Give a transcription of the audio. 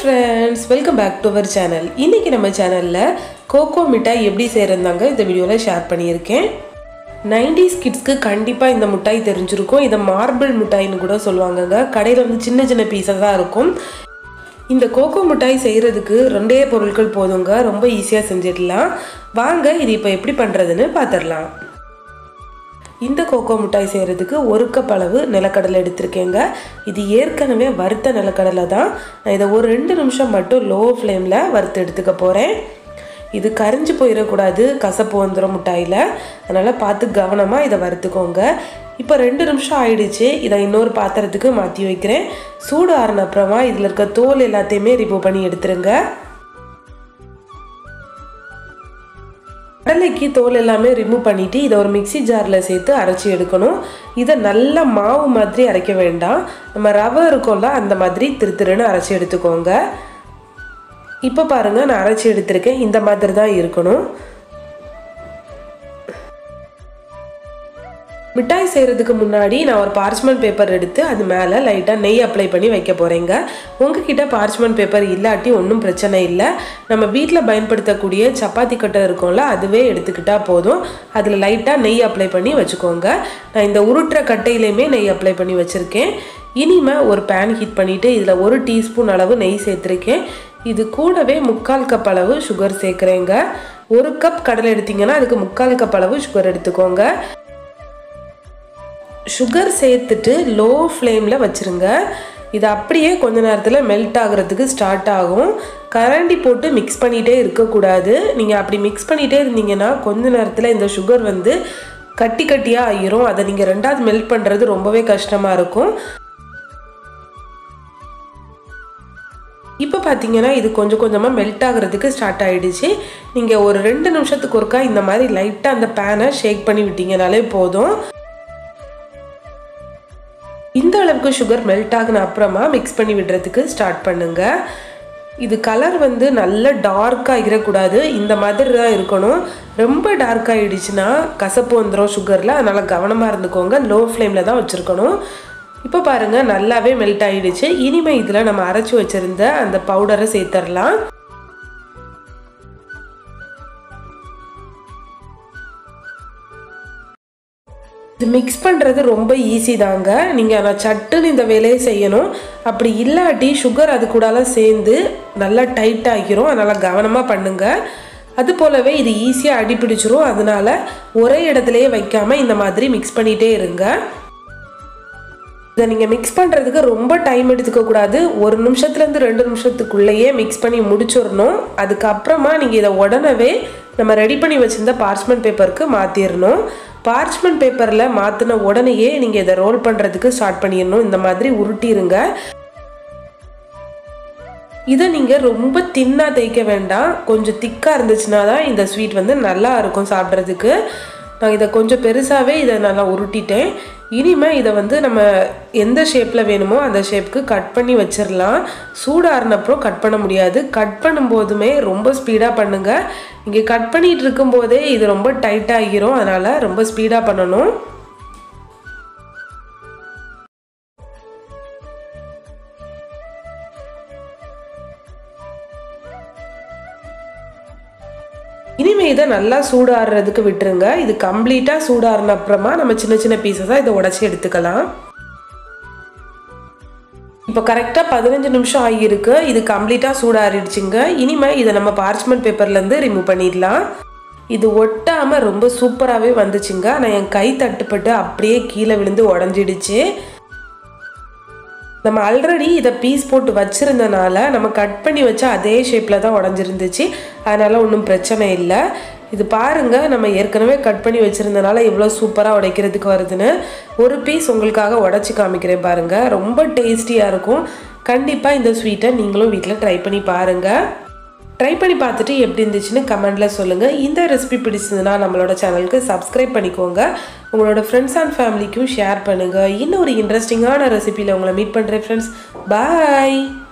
friends welcome back to our channel இன்றைக்கி நம்ம சேனலில் கோகோ மிட்டாய் எப்படி செய்கிறந்தாங்க இந்த வீடியோவில் ஷேர் பண்ணியிருக்கேன் நைன்டிஸ் கிட்ஸ்க்கு கண்டிப்பாக இந்த மிட்டாய் தெரிஞ்சிருக்கும் இதை மார்பிள் மிட்டாய்னு கூட சொல்லுவாங்கங்க கடையில் வந்து சின்ன சின்ன பீஸஸாக இருக்கும் இந்த கோகோ மிட்டாய் செய்கிறதுக்கு ரெண்டே பொருட்கள் போதுங்க ரொம்ப ஈஸியாக செஞ்சிடலாம் வாங்க இது இப்போ எப்படி பண்ணுறதுன்னு பார்த்துடலாம் இந்த கோகோ மிட்டாய் செய்கிறதுக்கு ஒரு கப் அளவு நிலக்கடலை எடுத்திருக்கேங்க இது ஏற்கனவே வறுத்த நிலக்கடலை தான் நான் இதை ஒரு ரெண்டு நிமிஷம் மட்டும் லோ ஃப்ளேமில் வறுத்து எடுத்துக்க போகிறேன் இது கரிஞ்சு போயிடக்கூடாது கசப்பு வந்துடும் மிட்டாயில் அதனால் பார்த்து கவனமாக இதை வறுத்துக்கோங்க இப்போ ரெண்டு நிமிஷம் ஆயிடுச்சு இதை இன்னொரு பாத்திரத்துக்கு மாற்றி வைக்கிறேன் சூடு ஆறின அப்புறமா இதில் இருக்க தோல் எல்லாத்தையுமே ரிமூவ் பண்ணி எடுத்துருங்க கடலைக்கு தோல் எல்லாமே ரிமூவ் பண்ணிவிட்டு இதை ஒரு மிக்சி ஜாரில் சேர்த்து அரைச்சி எடுக்கணும் இதை நல்லா மாவு மாதிரி அரைக்க வேண்டாம் நம்ம ரவை இருக்கோம்ல அந்த மாதிரி திரு திருன்னு அரைச்சி எடுத்துக்கோங்க இப்போ பாருங்கள் நான் அரைச்சி எடுத்திருக்கேன் இந்த மாதிரி தான் இருக்கணும் மிட்டாய் செய்கிறதுக்கு முன்னாடி நான் ஒரு பார்ச்மெண்ட் பேப்பர் எடுத்து அது மேலே லைட்டாக நெய் அப்ளை பண்ணி வைக்க போகிறேங்க உங்ககிட்ட பார்ச்மெண்ட் பேப்பர் இல்லாட்டி ஒன்றும் பிரச்சனை இல்லை நம்ம வீட்டில் பயன்படுத்தக்கூடிய சப்பாத்தி கட்டை இருக்கும்ல அதுவே எடுத்துக்கிட்டால் போதும் அதில் லைட்டாக நெய் அப்ளை பண்ணி வச்சுக்கோங்க நான் இந்த உருட்டுற கட்டையிலையுமே நெய் அப்ளை பண்ணி வச்சுருக்கேன் இனிமே ஒரு பேன் ஹீட் பண்ணிவிட்டு இதில் ஒரு டீஸ்பூன் அளவு நெய் சேர்த்துருக்கேன் இது கூடவே முக்கால் கப் அளவு சுகர் சேர்க்குறேங்க ஒரு கப் கடலை எடுத்திங்கன்னா அதுக்கு முக்கால் கப் அளவு சுகர் எடுத்துக்கோங்க சுகர் சேர்த்துட்டு லோ ஃப்ளேமில் வச்சுருங்க இது அப்படியே கொஞ்ச நேரத்தில் மெல்ட் ஆகிறதுக்கு ஸ்டார்ட் ஆகும் கரண்டி போட்டு மிக்ஸ் பண்ணிகிட்டே இருக்கக்கூடாது நீங்கள் அப்படி மிக்ஸ் பண்ணிகிட்டே இருந்தீங்கன்னா கொஞ்ச நேரத்தில் இந்த சுகர் வந்து கட்டி கட்டியாக ஆயிரும் அதை நீங்கள் ரெண்டாவது மெல்ட் பண்ணுறது ரொம்பவே கஷ்டமாக இருக்கும் இப்போ பார்த்தீங்கன்னா இது கொஞ்சம் கொஞ்சமாக மெல்ட் ஆகிறதுக்கு ஸ்டார்ட் ஆகிடுச்சு நீங்கள் ஒரு ரெண்டு நிமிஷத்துக்கு ஒருக்கா இந்த மாதிரி லைட்டாக அந்த பேனை ஷேக் பண்ணி விட்டீங்கனாலே போதும் இந்த அளவுக்கு சுகர் மெல்ட் ஆகின அப்புறமா மிக்ஸ் பண்ணி விடுறதுக்கு ஸ்டார்ட் பண்ணுங்க இது கலர் வந்து நல்ல டார்க்காக இருக்கக்கூடாது இந்த மாதிரி தான் இருக்கணும் ரொம்ப டார்க் ஆகிடுச்சுன்னா கசப்பு வந்துடும் சுகரில் அதனால் கவனமாக இருந்துக்கோங்க லோ ஃப்ளேமில் தான் வச்சுருக்கணும் இப்போ பாருங்கள் நல்லாவே மெல்ட் ஆகிடுச்சு இனிமேல் இதில் நம்ம அரைச்சி வச்சுருந்த அந்த பவுடரை சேர்த்துடலாம் இது மிக்ஸ் பண்ணுறது ரொம்ப ஈஸி தாங்க நீங்கள் ஆனால் சட்டுன்னு இந்த வேலையை செய்யணும் அப்படி இல்லாட்டி சுகர் அது கூடால சேர்ந்து நல்லா டைட் ஆகிரும் அதனால் கவனமாக பண்ணுங்கள் அது போலவே இது ஈஸியாக அடிப்பிடிச்சிரும் அதனால ஒரே இடத்துலையே வைக்காமல் இந்த மாதிரி மிக்ஸ் பண்ணிகிட்டே இருங்க இதை நீங்கள் மிக்ஸ் பண்ணுறதுக்கு ரொம்ப டைம் எடுத்துக்கக்கூடாது ஒரு நிமிஷத்துலேருந்து ரெண்டு நிமிஷத்துக்குள்ளேயே மிக்ஸ் பண்ணி முடிச்சிடணும் அதுக்கப்புறமா நீங்கள் இதை உடனே நம்ம ரெடி பண்ணி வச்சுருந்த பார்ச்மெண்ட் பேப்பருக்கு மாற்றிடணும் பார்ச்மெண்ட் பேப்பரில் மாற்றின உடனேயே நீங்கள் இதை ரோல் பண்ணுறதுக்கு ஸ்டார்ட் பண்ணிடணும் இந்த மாதிரி உருட்டிருங்க இதை நீங்கள் ரொம்ப தின்னாக தேய்க்க வேண்டாம் கொஞ்சம் திக்காக இருந்துச்சுன்னா தான் இந்த ஸ்வீட் வந்து நல்லா இருக்கும் சாப்பிட்றதுக்கு நான் இதை கொஞ்சம் பெருசாகவே இதை நல்லா உருட்டிட்டேன் இனிமேல் இதை வந்து நம்ம எந்த ஷேப்பில் வேணுமோ அந்த ஷேப்புக்கு கட் பண்ணி வச்சிடலாம் சூடாறினப்புறம் கட் பண்ண முடியாது கட் பண்ணும்போதுமே ரொம்ப ஸ்பீடாக பண்ணுங்கள் இங்கே கட் பண்ணிகிட்டு இருக்கும்போதே இது ரொம்ப டைட்டாகிரும் அதனால் ரொம்ப ஸ்பீடாக பண்ணணும் இனிமே இதை நல்லா சூடாடுறதுக்கு விட்டுருங்க இது கம்ப்ளீட்டாக சூடாறின அப்புறமா நம்ம சின்ன சின்ன பீசஸாக இதை உடச்சி எடுத்துக்கலாம் இப்போ கரெக்டாக பதினஞ்சு நிமிஷம் ஆகியிருக்கு இது கம்ப்ளீட்டாக சூடாறிடுச்சுங்க இனிமேல் இதை நம்ம பார்ச்மெண்ட் பேப்பர்லேருந்து ரிமூவ் பண்ணிடலாம் இது ஒட்டாமல் ரொம்ப சூப்பராகவே வந்துச்சுங்க ஆனால் என் கை தட்டுப்பட்டு அப்படியே கீழே விழுந்து உடஞ்சிடுச்சு நம்ம ஆல்ரெடி இதை பீஸ் போட்டு வச்சுருந்தனால நம்ம கட் பண்ணி வச்சா அதே ஷேப்பில் தான் உடஞ்சிருந்துச்சு அதனால் ஒன்றும் பிரச்சனை இல்லை இது பாருங்கள் நம்ம ஏற்கனவே கட் பண்ணி வச்சுருந்தனால எவ்வளோ சூப்பராக உடைக்கிறதுக்கு வருதுன்னு ஒரு பீஸ் உங்களுக்காக உடச்சி காமிக்கிறேன் பாருங்கள் ரொம்ப டேஸ்டியாக இருக்கும் கண்டிப்பாக இந்த ஸ்வீட்டை நீங்களும் வீட்டில் ட்ரை பண்ணி பாருங்கள் ட்ரை பண்ணி பார்த்துட்டு எப்படி இருந்துச்சுன்னு கமெண்டில் சொல்லுங்கள் இந்த ரெசிபி பிடிச்சதுன்னா நம்மளோட சேனலுக்கு சப்ஸ்கிரைப் பண்ணிக்கோங்க உங்களோட ஃப்ரெண்ட்ஸ் அண்ட் ஃபேமிலிக்கும் ஷேர் பண்ணுங்கள் இன்னும் ஒரு இன்ட்ரெஸ்டிங்கான ரெசிபியில் உங்களை மீட் பண்ணுறேன் ஃப்ரெண்ட்ஸ் பாய்